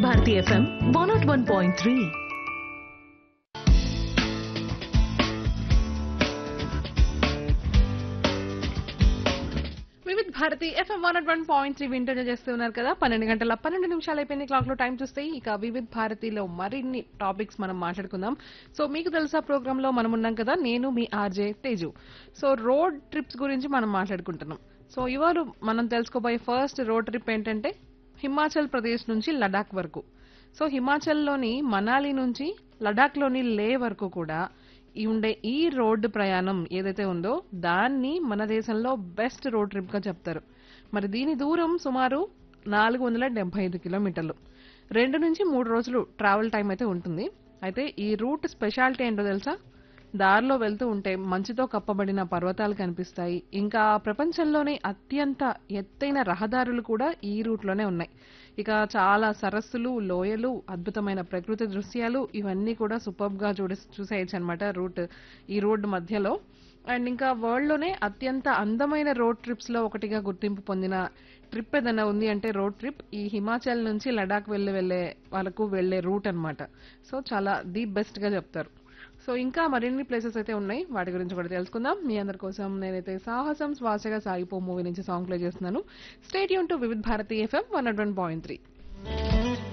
Bharati FM one nought one point three Vividh Bharati FM one one point three వింటూనే చేస్తూ ఉన్నారు కదా పన్నెండు గంటల పన్నెండు నిమిషాలు అయిపోయింది క్లాక్ లో టైం చూస్తే ఇక వివిధ్ భారతిలో మరిన్ని టాపిక్స్ మనం మాట్లాడుకుందాం సో మీకు తెలుసా ప్రోగ్రామ్ లో మనం ఉన్నాం కదా నేను మీ RJ Teju so road trips గురించి మనం మాట్లాడుకుంటున్నాం సో ఇవాళ మనం తెలుసుకోబోయే ఫస్ట్ రోడ్ ట్రిప్ ఏంటంటే హిమాచల్ ప్రదేశ్ నుంచి లడాక్ వరకు సో హిమాచల్లోని మనాలి నుంచి లడాక్లోని లే వరకు కూడా ఈ ఉండే ఈ రోడ్డు ప్రయాణం ఏదైతే ఉందో దాన్ని మన దేశంలో బెస్ట్ రోడ్ ట్రిప్ గా చెప్తారు మరి దీని దూరం సుమారు నాలుగు వందల డెబ్బై ఐదు కిలోమీటర్లు రెండు నుంచి మూడు రోజులు ట్రావెల్ టైం అయితే ఉంటుంది అయితే ఈ రూట్ స్పెషాలిటీ ఏంటో తెలుసా దారిలో వెళ్తూ ఉంటే మంచుతో కప్పబడిన పర్వతాలు కనిపిస్తాయి ఇంకా ప్రపంచంలోనే అత్యంత ఎత్తైన రహదారులు కూడా ఈ రూట్లోనే ఉన్నాయి ఇక చాలా సరస్సులు లోయలు అద్భుతమైన ప్రకృతి దృశ్యాలు ఇవన్నీ కూడా సూపర్బ్ గా చూడ చూసేయచ్చు అనమాట రూట్ ఈ రోడ్డు మధ్యలో అండ్ ఇంకా వరల్డ్ లోనే అత్యంత అందమైన రోడ్ ట్రిప్స్ లో ఒకటిగా గుర్తింపు పొందిన ట్రిప్ ఏదైనా ఉంది అంటే రోడ్ ట్రిప్ ఈ హిమాచల్ నుంచి లడాక్ వెళ్ళి వెళ్ళే వాళ్ళకు వెళ్ళే రూట్ అన్నమాట సో చాలా ది బెస్ట్ గా చెప్తారు సో ఇంకా మరిన్ని ప్లేసెస్ అయితే ఉన్నాయి వాటి గురించి కూడా తెలుసుకుందాం మీ అందరి కోసం నేనైతే సాహసం శ్వాసగా సాగిపో మూవీ నుంచి సాంగ్ ప్లే చేస్తున్నాను స్టేట్ యూన్ to Vividh Bharati FM one point three